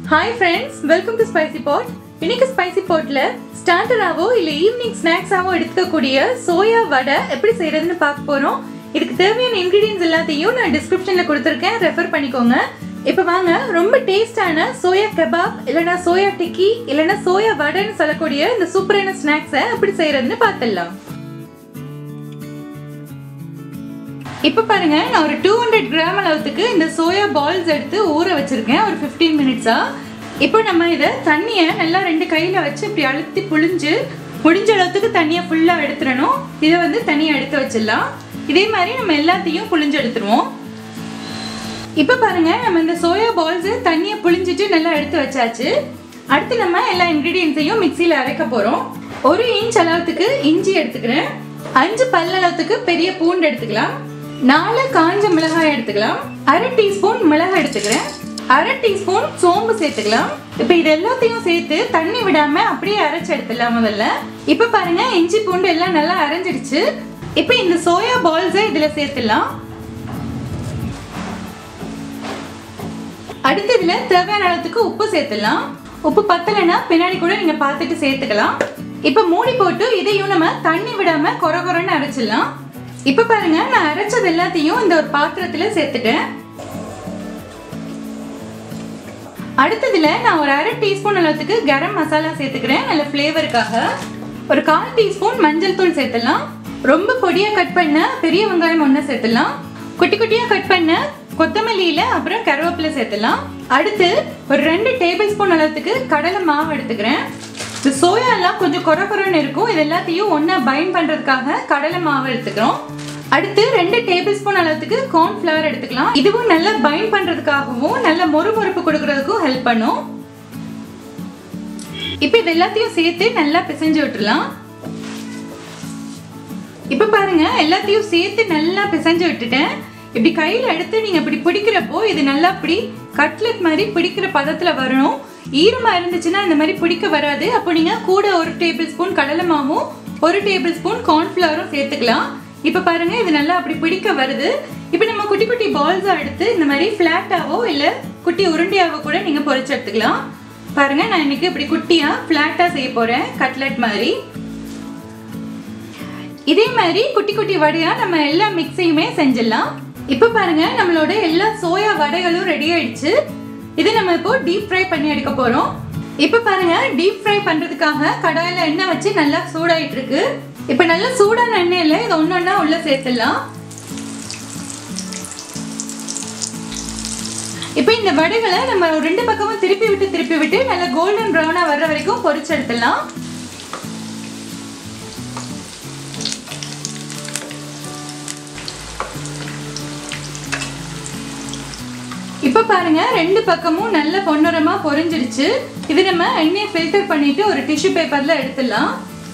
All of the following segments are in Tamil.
hi friends welcome to spicy pot இன்னைக்கு ஸ்பைசி பாட்ல ஸ்டார்டராவோ இல்ல ஈவினிங் ஸ்நாக்ஸாவோ எடுத்துக்கக்கூடிய சோயா வடை எப்படி செய்யறதுன்னு பார்க்க போறோம் இதுக்கு தேவையான இன்கிரீடியன்ஸ் எல்லாத்தையும் நான் டிஸ்கிரிப்ஷன்ல கொடுத்துருக்கேன் ரெஃபர் பண்ணிக்கோங்க இப்போ வாங்க ரொம்ப டேஸ்டான சோயா கபாப் இல்லைனா சோயா டிக்கி இல்லைனா சோயா வடைன்னு சொல்லக்கூடிய இந்த சூப்பரான ஸ்நாக்ஸை எப்படி செய்யறதுன்னு பார்த்துடலாம் இப்போ பாருங்க நான் ஒரு டூ ஹண்ட்ரட் கிராம் அளவுக்கு இந்த சோயா பால்ஸ் எடுத்து ஊற வச்சிருக்கேன் ஒரு ஃபிஃப்டீன் மினிட்ஸா இப்போ நம்ம இதை தண்ணியை நல்லா ரெண்டு கையில் வச்சு இப்படி அழுத்தி புழிஞ்சு முடிஞ்ச அளவுக்கு தண்ணியை ஃபுல்லாக எடுத்துடணும் இதை வந்து தனியாக எடுத்து வச்சிடலாம் இதே மாதிரி நம்ம எல்லாத்தையும் புழிஞ்சு எடுத்துருவோம் இப்போ பாருங்க நம்ம இந்த சோயா பால்ஸ் தண்ணியை புழிஞ்சிட்டு நல்லா எடுத்து வச்சாச்சு அடுத்து நம்ம எல்லா இன்க்ரீடியன்ஸையும் மிக்சியில் அரைக்க போகிறோம் ஒரு இன்ச் அளவுக்கு இஞ்சி எடுத்துக்கிறேன் அஞ்சு பல் அளவுக்கு பெரிய பூண்டு எடுத்துக்கலாம் நாலு காஞ்ச மிளகாய் எடுத்துக்கலாம் அரை டீஸ்பூன் மிளகாய் எடுத்துக்கிறேன் அரை டீஸ்பூன் சோம்பு சேர்த்துக்கலாம் இப்போ இது எல்லாத்தையும் சேர்த்து தண்ணி விடாம அப்படியே அரைச்சு எடுத்துடலாம் முதல்ல இப்போ பாருங்க இஞ்சி பூண்டு எல்லாம் நல்லா அரைஞ்சிடுச்சு இப்போ இந்த சோயா பால்ஸை இதுல சேர்த்துடலாம் அடுத்து இதுல தேவையான அளவுக்கு உப்பு சேர்த்துடலாம் உப்பு பத்தலைன்னா பின்னாடி கூட நீங்க பார்த்துட்டு சேர்த்துக்கலாம் இப்போ மூடி போட்டு இதையும் நம்ம தண்ணி விடாம கொர கொரன்னு அரைச்சிடலாம் இப்போ பாருங்க நான் அரைச்சது எல்லாத்தையும் இந்த ஒரு பாத்திரத்துல சேர்த்துட்டேன் அடுத்ததுல நான் ஒரு அரை டீஸ்பூன் அளவுக்கு கரம் மசாலா சேர்த்துக்கிறேன் நல்ல ஃப்ளேவருக்காக ஒரு கால் டீஸ்பூன் மஞ்சள் தூள் சேர்த்துடலாம் ரொம்ப பொடியா கட் பண்ண பெரிய வெங்காயம் ஒன்று சேர்த்துடலாம் குட்டி குட்டியா கட் பண்ண கொத்தமல்லியில அப்புறம் கருவேப்பிலை சேர்த்துடலாம் அடுத்து ஒரு ரெண்டு டேபிள் ஸ்பூன் அளவுக்கு கடலை மாவு எடுத்துக்கிறேன் இந்த சோயா எல்லாம் கொஞ்சம் குறை குறைன்னு இருக்கும் இது எல்லாத்தையும் ஒன்றா பைண்ட் பண்ணுறதுக்காக கடலை மாவு எடுத்துக்கிறோம் அடுத்து ரெண்டு டேபிள் ஸ்பூன் அளவுக்கு கார்ன்ஃப்ளவர் எடுத்துக்கலாம் இதுவும் நல்லா பைண்ட் பண்ணுறதுக்காகவும் நல்ல மொறுமொறுப்பு கொடுக்கறதுக்கும் ஹெல்ப் பண்ணும் இப்போ இது எல்லாத்தையும் சேர்த்து நல்லா பிசைஞ்சு விட்டுறலாம் இப்போ பாருங்க எல்லாத்தையும் சேர்த்து நல்லா பிசைஞ்சு விட்டுட்டேன் இப்படி கையில் எடுத்து நீங்கள் இப்படி பிடிக்கிறப்போ இது நல்லா இப்படி கட்லெட் மாதிரி பிடிக்கிற பதத்தில் வரணும் ஈரமாக இருந்துச்சுன்னா இந்த மாதிரி பிடிக்க வராது அப்போ நீங்கள் கூட ஒரு டேபிள் ஸ்பூன் கடலை மாவும் ஒரு டேபிள் ஸ்பூன் கார்ன்ஃப்ளவரும் சேர்த்துக்கலாம் இப்போ பாருங்க இது நல்லா அப்படி பிடிக்க வருது இப்போ நம்ம குட்டி குட்டி பால்ஸாக எடுத்து இந்த மாதிரி ஃப்ளாட்டாவோ இல்லை குட்டி உருண்டையாவோ கூட நீங்கள் பொரிச்சு எடுத்துக்கலாம் பாருங்க நான் இன்னைக்கு இப்படி குட்டியாக ஃப்ளாட்டாக செய்ய போகிறேன் கட்லெட் மாதிரி இதே மாதிரி குட்டி குட்டி வடையா நம்ம எல்லா மிக்ஸையுமே செஞ்சிடலாம் இப்போ பாருங்க நம்மளோட எல்லா சோயா வடைகளும் ரெடி ஆயிடுச்சு இது நம்ம இப்போ டீப் ஃப்ரை பண்ணி எடுக்க போறோம் இப்போ பாருங்க டீப் ஃப்ரை பண்றதுக்காக கடாயில எண்ணெய் வச்சு நல்லா சூடாயிட்டு இருக்கு இப்போ நல்லா சூடான எண்ணெயில இதை ஒன்னொன்னா உள்ள சேர்த்துடலாம் இப்போ இந்த வடைகளை நம்ம ரெண்டு பக்கமும் திருப்பி விட்டு திருப்பி விட்டு நல்லா கோல்டன் ப்ரௌனா வர்ற வரைக்கும் பொரிச்சு எடுத்துடலாம் இப்போ பாருங்க ரெண்டு பக்கமும் நல்ல பொன்னிறமா பொரிஞ்சிடுச்சு இது நம்ம எண்ணெயை ஃபில்டர் பண்ணிட்டு ஒரு டிஷ்யூ பேப்பர்ல எடுத்துடலாம்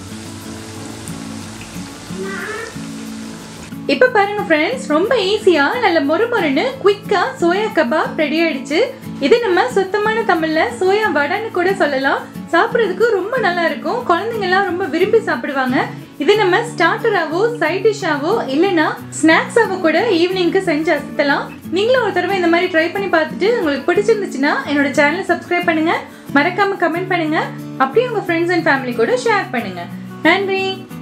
இப்போ பாருங்க ஃப்ரெண்ட்ஸ் ரொம்ப ஈஸியா நல்ல மொறுமொறுன்னு குயிக்கா சோயா கபாப் ரெடி ஆயிடுச்சு இது நம்ம சுத்தமான தமிழ்ல சோயா வடைன்னு கூட சொல்லலாம் சாப்பிட்றதுக்கு ரொம்ப நல்லா இருக்கும் குழந்தைங்க எல்லாம் ரொம்ப விரும்பி சாப்பிடுவாங்க இது நம்ம ஸ்டார்டராவோ சைட் டிஷ்ஷாவோ இல்லைன்னா ஸ்நாக்ஸாவோ கூட ஈவினிங்க்கு செஞ்சு அசத்தலாம் நீங்களும் ஒரு தடவை இந்த மாதிரி ட்ரை பண்ணி பார்த்துட்டு உங்களுக்கு பிடிச்சிருந்துச்சுன்னா என்னோட சேனலை சப்ஸ்கிரைப் பண்ணுங்க மறக்காம கமெண்ட் பண்ணுங்க அப்படியே உங்க ஃப்ரெண்ட்ஸ் அண்ட் ஃபேமிலி கூட ஷேர் பண்ணுங்க நன்றி